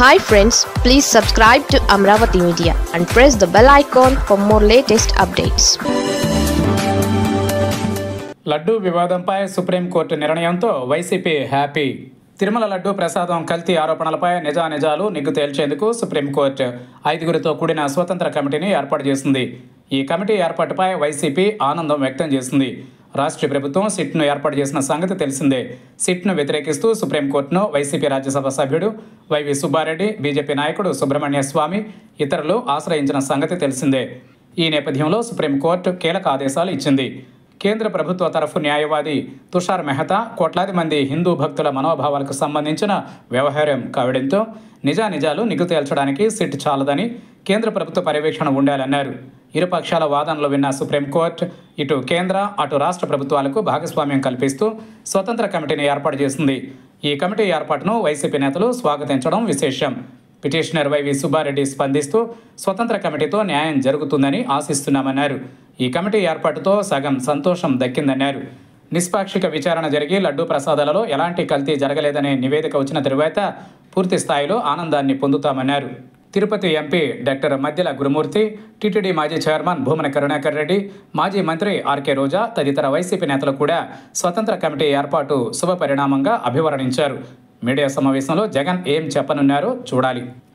hi friends please subscribe to Amaravati media and press the bell icon for more latest updates laddu వివాదంపై supreme court నిర్ణయంతో YCP happy Tirumala laddu ప్రసాదం కల్తీ ఆరోపణలపై నిజానిజాలు నిగ్గు తేల్చేందుకు సుప్రీంకోర్టు ఐదుగురితో కూడిన స్వతంత్ర కమిటీని ఏర్పాటు చేసింది ఈ కమిటీ ఏర్పాటుపై వైసీపీ ఆనందం వ్యక్తం చేసింది రాష్ట్ర ప్రభుత్వం సిట్ను ఏర్పాటు చేసిన సంగతి తెలిసిందే సిట్ను వ్యతిరేకిస్తూ సుప్రీంకోర్టును వైసీపీ రాజ్యసభ సభ్యుడు వైవి సుబ్బారెడ్డి బీజేపీ నాయకుడు సుబ్రహ్మణ్య స్వామి ఇతరులు ఆశ్రయించిన సంగతి తెలిసిందే ఈ నేపథ్యంలో సుప్రీంకోర్టు కీలక ఆదేశాలు ఇచ్చింది కేంద్ర ప్రభుత్వ తరఫు న్యాయవాది తుషార్ మెహతా కోట్లాది మంది హిందూ భక్తుల మనోభావాలకు సంబంధించిన వ్యవహారం కావడంతో నిజానిజాలు నిగ్గు తేల్చడానికి సిట్ చాలదని కేంద్ర ప్రభుత్వ పర్యవేక్షణ ఉండాలన్నారు ఇరు పక్షాల వాదనలు విన్న సుప్రీంకోర్టు ఇటు కేంద్ర అటు రాష్ట్ర ప్రభుత్వాలకు భాగస్వామ్యం కల్పిస్తూ స్వతంత్ర కమిటీని ఏర్పాటు చేసింది ఈ కమిటీ ఏర్పాటును వైసీపీ నేతలు స్వాగతించడం విశేషం పిటిషనర్ వైవి సుబ్బారెడ్డి స్పందిస్తూ స్వతంత్ర కమిటీతో న్యాయం జరుగుతుందని ఆశిస్తున్నామన్నారు ఈ కమిటీ ఏర్పాటుతో సగం సంతోషం దక్కిందన్నారు నిష్పాక్షిక విచారణ జరిగి లడ్డూ ప్రసాదాలలో ఎలాంటి కల్తీ జరగలేదనే నివేదిక వచ్చిన తరువాత పూర్తి స్థాయిలో ఆనందాన్ని పొందుతామన్నారు Tirupati MP doctor Maddila Gurumoorthy TTD మాజీ చైర్మన్ భూమన కరుణాకర్ రెడ్డి మాజీ మంత్రి ఆర్కే రోజా తదితర వైసీపీ నేతలు కూడా స్వతంత్ర కమిటీ ఏర్పాటు శుభ పరిణామంగా అభివర్ణించారు మీడియా సమావేశంలో జగన్ ఏం చెప్పనున్నారో చూడాలి